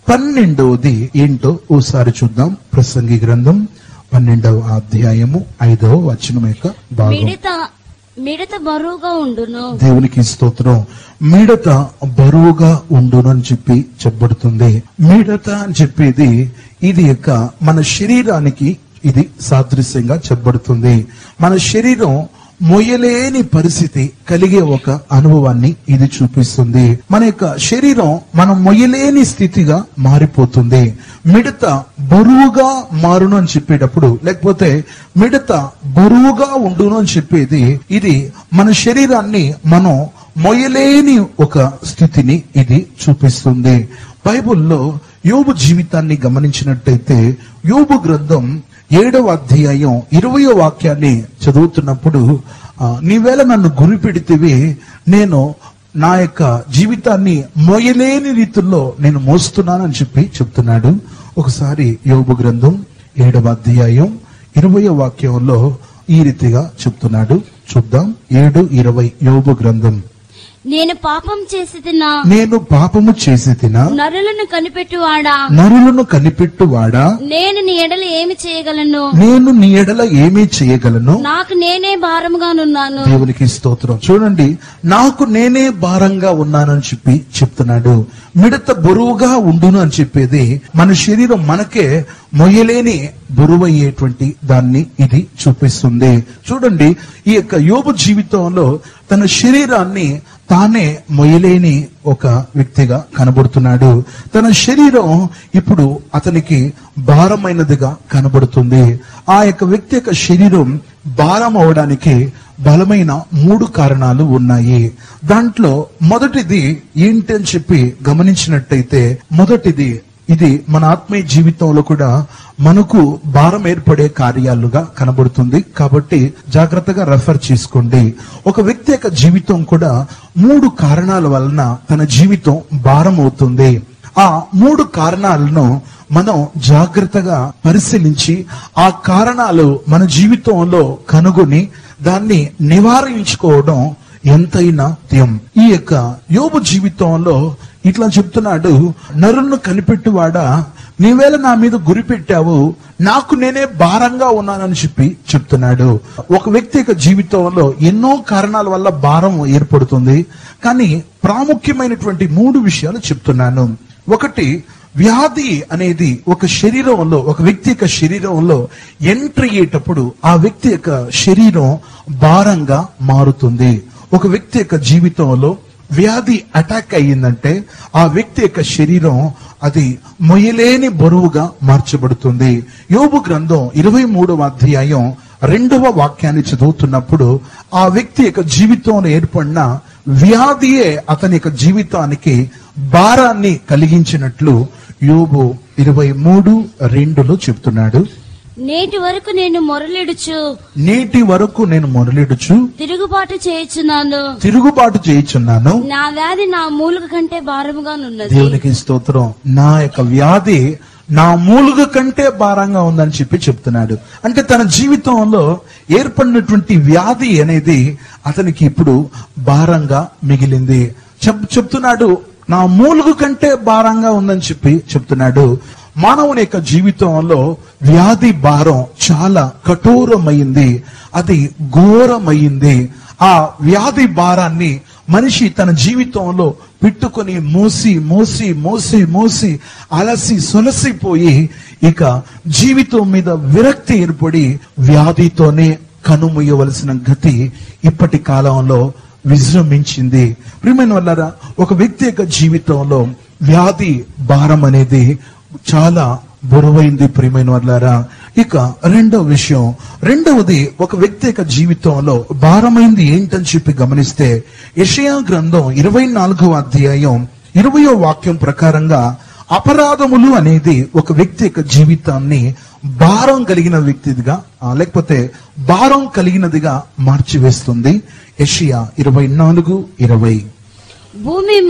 పన్నెండవది ఏంటో ఓసారి చూద్దాం ప్రసంగి గ్రంథం పన్నెండవ అధ్యాయము ఐదవ వచనం యొక్క భాగం మిడత మిడత బరువుగా ఉండును దేవునికి స్తోత్రం మిడత బరువుగా ఉండును అని చెప్పి చెప్పబడుతుంది మిడత అని చెప్పేది ఇది యొక్క మన శరీరానికి ఇది సాదృశ్యంగా చెప్పబడుతుంది మన శరీరం మొయ్యలేని పరిస్థితి కలిగే ఒక అనుభవాన్ని ఇది చూపిస్తుంది మన యొక్క శరీరం మనం మొయ్యలేని స్థితిగా మారిపోతుంది మిడత బరువుగా మారును అని చెప్పేటప్పుడు లేకపోతే మిడత బరువుగా ఉండును అని చెప్పేది ఇది మన శరీరాన్ని మనం మొయ్యలేని ఒక స్థితిని ఇది చూపిస్తుంది బైబిల్లో యోబు జీవితాన్ని గమనించినట్టయితే యోబు గ్రంథం ఏడవ అధ్యాయం ఇరవయో వాక్యాన్ని చదువుతున్నప్పుడు ఆ, నీవేళ నన్ను గురి పెడితివి నేను నా యొక్క జీవితాన్ని మోయలేని రీతుల్లో నేను మోస్తున్నానని చెప్పి చెప్తున్నాడు ఒకసారి యోబు గ్రంథం ఏడవ అధ్యాయం ఇరవయో వాక్యంలో ఈ రీతిగా చెప్తున్నాడు చూద్దాం ఏడు ఇరవై యోబు గ్రంథం నేను పాపం చేసి తిన్నా నేను పాపము చేసి తిన నరులను కనిపెట్టువాడా నరులను కనిపెట్టువాడా నేను నీ ఎడల ఏమి చేయగలను నేను నీ ఎడల ఏమీ చేయగలను నాకు నేనే భారముగానున్నాను దేవునికి స్తోత్రం చూడండి నాకు నేనే భారంగా ఉన్నానని చెప్పి చెప్తున్నాడు మిడత బరువుగా ఉండును అని చెప్పేది మన శరీరం మనకే మొయ్యలేని బరువయ్యేటువంటి దాన్ని ఇది చూపిస్తుంది చూడండి ఈ యొక్క యోబు జీవితంలో తన శరీరాన్ని తానే మొయ్యలేని ఒక వ్యక్తిగా కనబడుతున్నాడు తన శరీరం ఇప్పుడు అతనికి భారమైనదిగా కనబడుతుంది ఆ యొక్క వ్యక్తి యొక్క శరీరం భారం అవడానికి బలమైన మూడు కారణాలు ఉన్నాయి దాంట్లో మొదటిది ఏంటి అని చెప్పి గమనించినట్టయితే మొదటిది ఇది మన ఆత్మీయ జీవితంలో కూడా మనకు భారం ఏర్పడే కార్యాలుగా కనబడుతుంది కాబట్టి జాగ్రత్తగా రెఫర్ చేసుకోండి ఒక వ్యక్తి యొక్క జీవితం కూడా మూడు కారణాల వలన తన జీవితం భారం అవుతుంది ఆ మూడు కారణాలను మనం జాగ్రత్తగా పరిశీలించి ఆ కారణాలు మన జీవితంలో కనుగొని దాన్ని నివారించుకోవడం ఎంతైనా త్యం ఈ యొక్క యోబు జీవితంలో ఇట్లా చెప్తున్నాడు నరులను కనిపెట్టువాడా నీవేళ నా మీద గురి పెట్టావు నాకు నేనే భారంగా ఉన్నానని చెప్పి చెప్తున్నాడు ఒక వ్యక్తి యొక్క జీవితంలో ఎన్నో కారణాల వల్ల భారం ఏర్పడుతుంది కానీ ప్రాముఖ్యమైనటువంటి మూడు విషయాలు చెప్తున్నాను ఒకటి వ్యాధి అనేది ఒక శరీరంలో ఒక వ్యక్తి యొక్క శరీరంలో ఎంట్రీ అయ్యేటప్పుడు ఆ వ్యక్తి యొక్క శరీరం భారంగా మారుతుంది ఒక వ్యక్తి యొక్క జీవితంలో వ్యాధి అటాక్ అయ్యిందంటే ఆ వ్యక్తి యొక్క శరీరం అది మొయ్యలేని బరువుగా మార్చబడుతుంది యోబు గ్రంథం ఇరవై మూడవ అధ్యాయం రెండవ వాక్యాన్ని చదువుతున్నప్పుడు ఆ వ్యక్తి యొక్క జీవితంలో ఏర్పడిన వ్యాధియే అతని యొక్క జీవితానికి భారాన్ని కలిగించినట్లు యోబు ఇరవై మూడు రెండులో చెప్తున్నాడు నేటి వరకు నేను మొరలిడుచు నేటి వరకు నేను మొరలిడుచు తిరుగుబాటు చేయుచున్నాను తిరుగుబాటు చేయుచున్నాను నా వ్యాధి నా మూలుగ కంటే భారముగానున్నది దేవునికి స్తోత్రం నా యొక్క వ్యాధి నా మూలుగ కంటే భారంగా ఉందని చెప్పి చెప్తున్నాడు అంటే తన జీవితంలో ఏర్పడినటువంటి వ్యాధి అనేది అతనికి ఇప్పుడు భారంగా మిగిలింది చెప్ చెప్తున్నాడు నా మూలుగు కంటే భారంగా ఉందని చెప్పి చెప్తున్నాడు మానవుని యొక్క జీవితంలో వ్యాధి భారం చాలా కఠోరమైంది అది ఘోరమైంది ఆ వ్యాధి భారాన్ని మనిషి తన జీవితంలో పెట్టుకొని మోసి మోసి మోసి మోసి అలసి సొలసిపోయి ఇక జీవితం మీద విరక్తి ఏర్పడి వ్యాధితోనే కనుమూయవలసిన గతి ఇప్పటి కాలంలో విజృంభించింది ప్రియమైన వల్లరా ఒక వ్యక్తి యొక్క జీవితంలో వ్యాధి భారం అనేది చాలా బరువైంది ప్రియమైన వాళ్ళారా ఇక రెండవ విషయం రెండవది ఒక వ్యక్తి యొక్క జీవితంలో భారమైంది ఏంటని చెప్పి గమనిస్తే యషయా గ్రంథం ఇరవై నాలుగవ అధ్యాయం ఇరవయో వాక్యం ప్రకారంగా అపరాధములు అనేది ఒక వ్యక్తి యొక్క జీవితాన్ని భారం కలిగిన వ్యక్తిదిగా ఆ, లేకపోతే భారం కలిగినదిగా మార్చివేస్తుంది యషియా ఇరవై నాలుగు ఇరవై భూమి మ-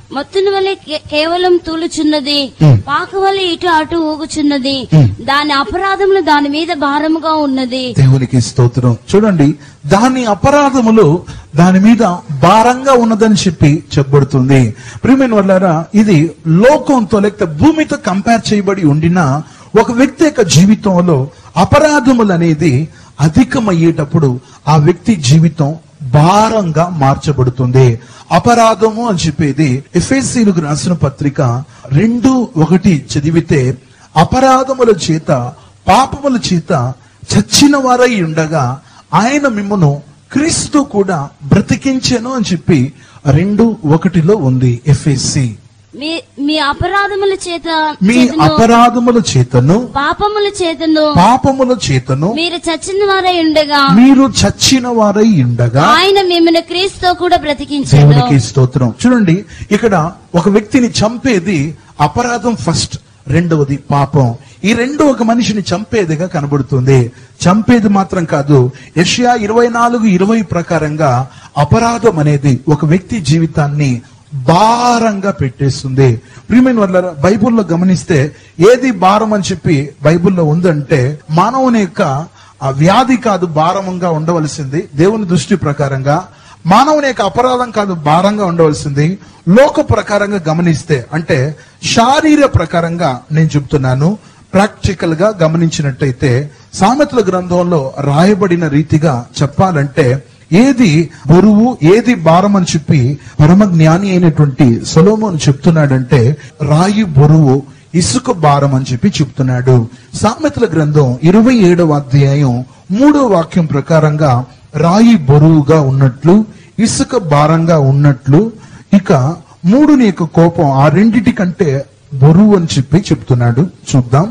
మత్తుని వలె కే- కేవలం తూలుచున్నది ఉమ్. పాక వలె ఇటు అటు ఊగుచున్నది ఉమ్. దాని అపరాధములు దాని మీద భారముగా ఉన్నది దేవునికి స్తోత్రం చూడండి దాని అపరాధములు దాని మీద భారంగా ఉన్నదని చెప్పి చెప్పబడుతుంది ప్రియమైన వాళ్ళారా ఇది లోకంతో లేకపోతే భూమితో కంపేర్ చేయబడి ఉండిన ఒక వ్యక్తి యొక్క జీవితంలో అపరాధములు అనేది అధికమయ్యేటప్పుడు ఆ వ్యక్తి జీవితం భారంగా మార్చబడుతుంది అపరాధము అని చెప్పేది ఎఫ్ఎస్సీలకు రాసిన పత్రిక రెండు ఒకటి చదివితే అపరాధముల చేత పాపముల చేత చచ్చిన వారై ఉండగా ఆయన మిమ్మను క్రీస్తు కూడా బ్రతికించెను అని చెప్పి రెండు ఒకటిలో ఉంది ఎఫ్ఎస్సి మీ మీ అపరాధముల చేత మీ చేతను, అపరాధముల చేతను పాపముల చేతను పాపముల చేతను మీరు చచ్చిన వారై ఉండగా మీరు చచ్చిన వారై ఉండగా ఆయన మిమ్మల్ని క్రీస్తుతో కూడా బ్రతికించాడు దేవునికి స్తోత్రం చూడండి ఇక్కడ ఒక వ్యక్తిని చంపేది అపరాధం ఫస్ట్ రెండవది పాపం ఈ రెండు ఒక మనిషిని చంపేదిగా కనబడుతుంది చంపేది మాత్రం కాదు యష్యా ఇరవై నాలుగు ఇరవై ప్రకారంగా అపరాధం అనేది ఒక వ్యక్తి జీవితాన్ని భారంగా పెట్టేస్తుంది ప్రియమైన వాళ్ళ బైబిల్లో గమనిస్తే ఏది భారం అని చెప్పి బైబిల్లో ఉందంటే మానవుని యొక్క ఆ వ్యాధి కాదు భారంగా ఉండవలసింది దేవుని దృష్టి ప్రకారంగా మానవుని యొక్క అపరాధం కాదు భారంగా ఉండవలసింది లోక ప్రకారంగా గమనిస్తే అంటే శారీర ప్రకారంగా నేను చెప్తున్నాను ప్రాక్టికల్ గా గమనించినట్టయితే సామెతల గ్రంథంలో రాయబడిన రీతిగా చెప్పాలంటే ఏది బరువు ఏది భారం అని చెప్పి పరమ జ్ఞాని అయినటువంటి సొలోమోను చెప్తున్నాడంటే రాయి బరువు ఇసుక భారం అని చెప్పి చెప్తున్నాడు సామెతల గ్రంథం ఇరవై ఏడవ అధ్యాయం మూడో వాక్యం ప్రకారంగా రాయి బరువుగా ఉన్నట్లు ఇసుక భారంగా ఉన్నట్లు ఇక మూడుని యొక్క కోపం ఆ రెండిటి కంటే బరువు అని చెప్పి చెప్తున్నాడు చూద్దాం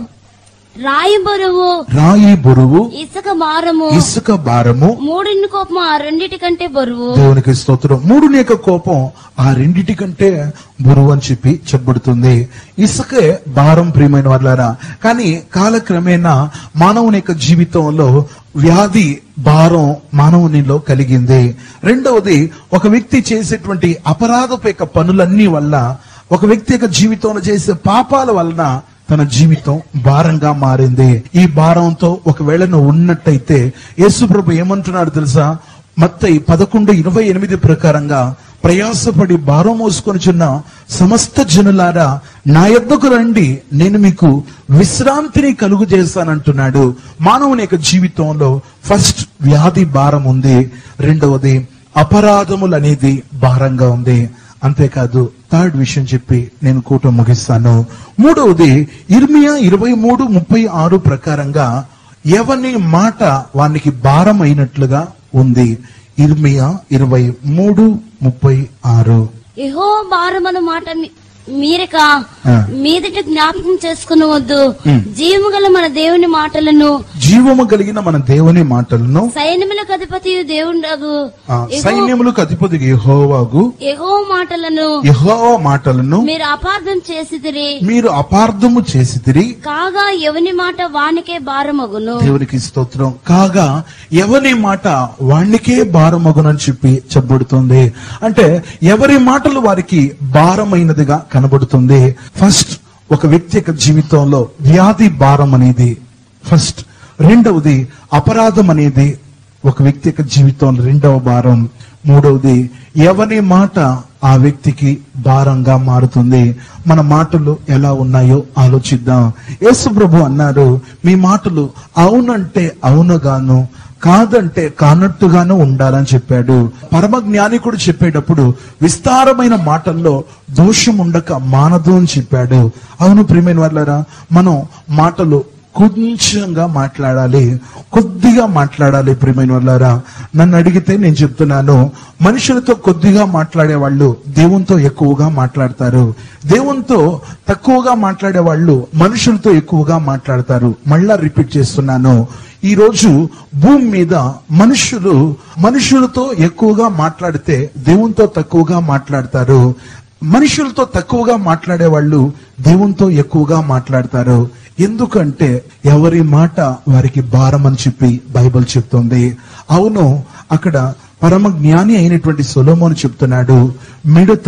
రాయి బరువు రాయి బరువు ఇసుక భారము ఇసుక భారము మూడిని కోపం ఆ రెండిటి కంటే బరువు దేవునికి స్తోత్రం మూడు యొక్క కోపం ఆ రెండిటి కంటే బరువు అని చెప్పి చెప్పబడుతుంది ఇసుకే భారం ప్రియమైన వాళ్ళారా కానీ కాలక్రమేణా మానవుని యొక్క జీవితంలో వ్యాధి భారం మానవునిలో కలిగింది రెండవది ఒక వ్యక్తి చేసేటువంటి అపరాధపు యొక్క పనులన్నీ వల్ల ఒక వ్యక్తి యొక్క జీవితంలో చేసే పాపాల వలన తన జీవితం భారంగా మారింది ఈ భారంతో ఒకవేళ నువ్వు ఉన్నట్టయితే యేసు ప్రభు ఏమంటున్నాడు తెలుసా మత్తయి పదకొండు ఇరవై ఎనిమిది ప్రకారంగా ప్రయాసపడి భారం మోసుకొనిచున్న సమస్త జనులారా నా యొద్దకు రండి నేను మీకు విశ్రాంతిని కలుగు చేస్తానంటున్నాడు మానవుని యొక్క జీవితంలో ఫస్ట్ వ్యాధి భారం ఉంది రెండవది అపరాధములు అనేది భారంగా ఉంది అంతేకాదు థర్డ్ విషయం చెప్పి నేను కూట ముగిస్తాను మూడవది ఇర్మియా ఇరవై మూడు ముప్పై ఆరు ప్రకారంగా ఎవని మాట వానికి భారం అయినట్లుగా ఉంది ఇర్మియా ఇరవై మూడు ముప్పై ఆరు యహో భారమను మాట మీ- మీరక ఆ. మీదట జ్ఞాపకం చేసుకునవద్దు ఉమ్. జీవము గల మన దేవుని మాటలను జీవము కలిగిన మన దేవుని మాటలను సైన్యములకు అధిపతి దేవుండగు ఆ, సైన్యములకు అధిపతి యెహోవాగు యహో మాటలను యెహోవా మాటలను మీరు అపార్థం చేసిదిరి మీరు అపార్థము చేసితిరి కాగా ఎవని మాట వానికే భారమగును దేవునికి స్తోత్రం కాగా ఎవరి మాట వాణ్ణికే భారమగునని చెప్పి చెప్పబడుతుంది అంటే ఎవరి మాటలు వారికి భారమైనదిగా కనబడుతుంది ఫస్ట్ ఒక వ్యక్తి యొక్క జీవితంలో వ్యాధి భారం అనేది ఫస్ట్ రెండవది అపరాధం అనేది ఒక వ్యక్తి యొక్క జీవితంలో రెండవ భారం మూడవది ఎవరి మాట ఆ వ్యక్తికి భారంగా మారుతుంది మన మాటలు ఎలా ఉన్నాయో ఆలోచిద్దాం యేసు ప్రభు అన్నారు మీ మాటలు అవునంటే అవునుగాను కాదంటే కానట్టుగాను ఉండాలని చెప్పాడు పరమ జ్ఞానికుడు చెప్పేటప్పుడు విస్తారమైన మాటల్లో దోషం ఉండక మానదు అని చెప్పాడు అవును ప్రియమైన వాళ్ళరా మనం మాటలు కొంచెంగా మాట్లాడాలి కొద్దిగా మాట్లాడాలి ప్రియమైన వాళ్ళారా నన్ను అడిగితే నేను చెప్తున్నాను మనుషులతో కొద్దిగా మాట్లాడే వాళ్ళు దేవునితో ఎక్కువగా మాట్లాడతారు దేవునితో తక్కువగా మాట్లాడే వాళ్ళు మనుషులతో ఎక్కువగా మాట్లాడతారు మళ్ళా రిపీట్ చేస్తున్నాను ఈ రోజు భూమి మీద మనుషులు మనుషులతో ఎక్కువగా మాట్లాడితే దేవునితో తక్కువగా మాట్లాడతారు మనుషులతో తక్కువగా మాట్లాడే వాళ్ళు దేవునితో ఎక్కువగా మాట్లాడతారు ఎందుకంటే ఎవరి మాట వారికి భారం అని చెప్పి బైబిల్ చెప్తుంది అవును అక్కడ పరమ జ్ఞాని అయినటువంటి సొలోమోను చెప్తున్నాడు మిడత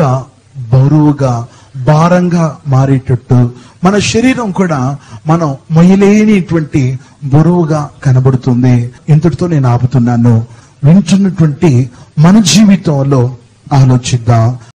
బరువుగా భారంగా మారేటట్టు మన శరీరం కూడా మనం మొయ్యలేనిటువంటి బరువుగా కనబడుతుంది ఇంతటితో నేను ఆపుతున్నాను వింటున్నటువంటి మన జీవితంలో ఆలోచిద్దాం